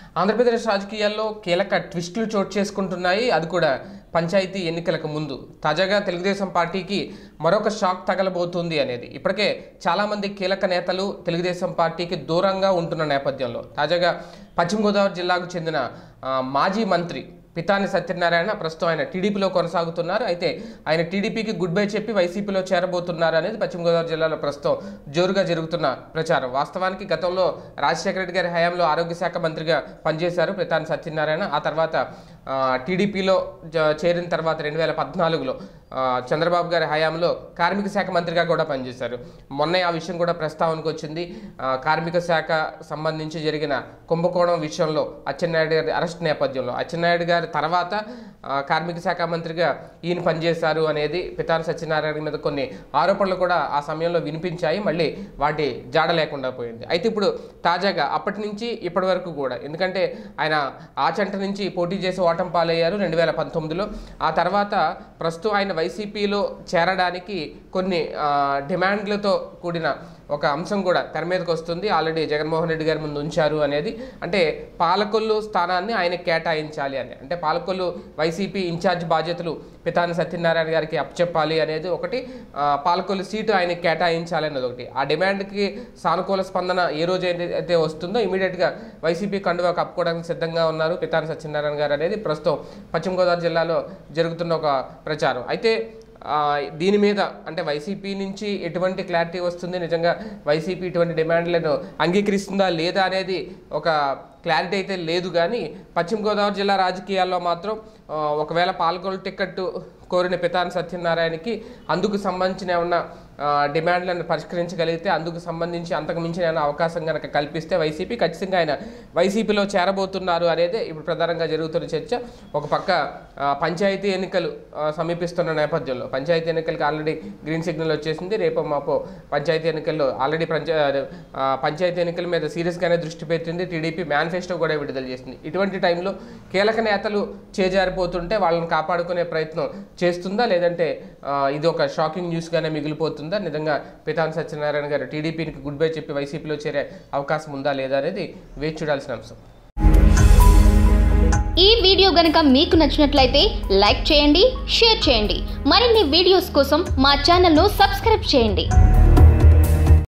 ఆంధ్రప్రదేశ్ రాజకీయాల్లో కీలక ట్విస్టులు చోటు చేసుకుంటున్నాయి అది కూడా పంచాయతీ ఎన్నికలకు ముందు తాజాగా తెలుగుదేశం పార్టీకి మరొక షాక్ తగలబోతుంది అనేది ఇప్పటికే చాలామంది కీలక నేతలు తెలుగుదేశం పార్టీకి దూరంగా ఉంటున్న నేపథ్యంలో తాజాగా పశ్చిమ గోదావరి జిల్లాకు చెందిన ఆ, మాజీ మంత్రి పితాని సత్యనారాయణ ప్రస్తుతం ఆయన టీడీపీలో కొనసాగుతున్నారు అయితే ఆయన టీడీపీకి గుడ్ బై చెప్పి వైసీపీలో చేరబోతున్నారు అనేది పశ్చిమ గోదావరి జిల్లాలో ప్రస్తుతం జోరుగా జరుగుతున్న ప్రచారం వాస్తవానికి గతంలో రాజశేఖర రెడ్డి గారి హయాంలో ఆరోగ్య శాఖ మంత్రిగా పనిచేశారు పితాని సత్యనారాయణ ఆ తర్వాత ఆ, టీడీపీలో జ- చేరిన తర్వాత రెండు వేల పద్నాలుగులో ఆ, చంద్రబాబు గారి హయాంలో కార్మిక శాఖ మంత్రిగా కూడా పనిచేశారు మొన్నే ఆ విషయం కూడా ప్రస్తావనకు వచ్చింది ఆ, కార్మిక శాఖ సంబంధించి జరిగిన కుంభకోణం విషయంలో అచ్చెన్నాయుడు గారి అరెస్ట్ నేపథ్యంలో అచ్చెన్నాయుడు గారి తర్వాత ఆ, కార్మిక శాఖ మంత్రిగా ఈయన పనిచేశారు అనేది పితాని సత్యనారాయణ మీద కొన్ని ఆరోపణలు కూడా ఆ సమయంలో వినిపించాయి మళ్ళీ వాటి జాడ లేకుండా పోయింది అయితే ఇప్పుడు తాజాగా అప్పటి నుంచి ఇప్పటి వరకు కూడా ఎందుకంటే ఆయన ఆచంట నుంచి పోటీ చేసి ఓటం పాలయ్యారు రెండు వేల పంతొమ్మిదిలో ఆ తర్వాత ప్రస్తుతం ఆయన వైసీపీలో చేరడానికి కొన్ని ఆ, డిమాండ్లతో కూడిన ఒక అంశం కూడా తెర మీదకి వస్తుంది ఆల్రెడీ జగన్మోహన్ రెడ్డి గారి ముందు ఉంచారు అనేది అంటే పాలకొల్లు స్థానాన్ని ఆయన కేటాయించాలి అని అంటే పాలకొల్లు వైసీపీ ఇన్ఛార్జ్ బాధ్యతలు పితాని సత్యనారాయణ గారికి అప్పచెప్పాలి అనేది ఒకటి ఆ, పాలకొల్లు సీటు ఆయన కేటాయించాలి అనేది ఒకటి ఆ డిమాండ్కి సానుకూల స్పందన ఏ రోజు అయితే- అయితే వస్తుందో ఇమీడియట్గా వైసీపీ కండువా కప్పుకోవడానికి సిద్ధంగా ఉన్నారు పితాని సత్యనారాయణ గారు అనేది ప్రస్తుతం పశ్చిమ గోదావరి జిల్లాలో జరుగుతున్న ఒక ప్రచారం అయితే ఆ, దీని మీద అంటే వైసీపీ నుంచి ఎటువంటి క్లారిటీ వస్తుంది నిజంగా వైసీపీ ఇటువంటి డిమాండ్లను అంగీకరిస్తుందా లేదా అనేది ఒక క్లారిటీ అయితే లేదు కానీ పశ్చిమ గోదావరి జిల్లా రాజకీయాల్లో మాత్రం ఆ, ఒకవేళ పాల్గొలు టికెట్ కోరిన పితాని సత్యనారాయణకి అందుకు సంబంధించిన ఏమన్నా ఆ, డిమాండ్లను పరిష్కరించగలిగితే అందుకు సంబంధించి అంతకు మించిన ఏమైనా అవకాశం కనుక కల్పిస్తే వైసీపీ ఖచ్చితంగా ఆయన వైసీపీలో చేరబోతున్నారు అనేది ఇప్పుడు ప్రధానంగా జరుగుతున్న చర్చ ఒక పక్క ఆ, పంచాయతీ ఎన్నికలు ఆ, సమీపిస్తున్న నేపథ్యంలో పంచాయతీ ఎన్నికలకు ఆల్రెడీ గ్రీన్ సిగ్నల్ వచ్చేసింది రేపు మాపో పంచాయతీ ఎన్నికల్లో ఆల్రెడీ పంచా ఆ, పంచాయతీ ఎన్నికల మీద సీరియస్గానే దృష్టి పెట్టింది టీడీపీ మేనిఫెస్టో కూడా విడుదల చేసింది ఇటువంటి టైంలో కీలక నేతలు చేజారిపోతుంటే వాళ్ళని కాపాడుకునే ప్రయత్నం చేస్తుందా లేదంటే ఆ, ఇది ఒక షాకింగ్ న్యూస్గానే మిగిలిపోతుందా నిజంగా పితాన్ సత్యనారాయణ గారు టీడీపీకి గుడ్ బై చెప్పి వైసీపీలో చేరే అవకాశం ఉందా లేదా అనేది వేచి చూడాల్సిన అంశం ఈ వీడియో గనుక మీకు నచ్చినట్లయితే లైక్ చేయండి షేర్ చేయండి మరిన్ని వీడియోస్ కోసం మా ఛానల్ను సబ్స్క్రైబ్ చేయండి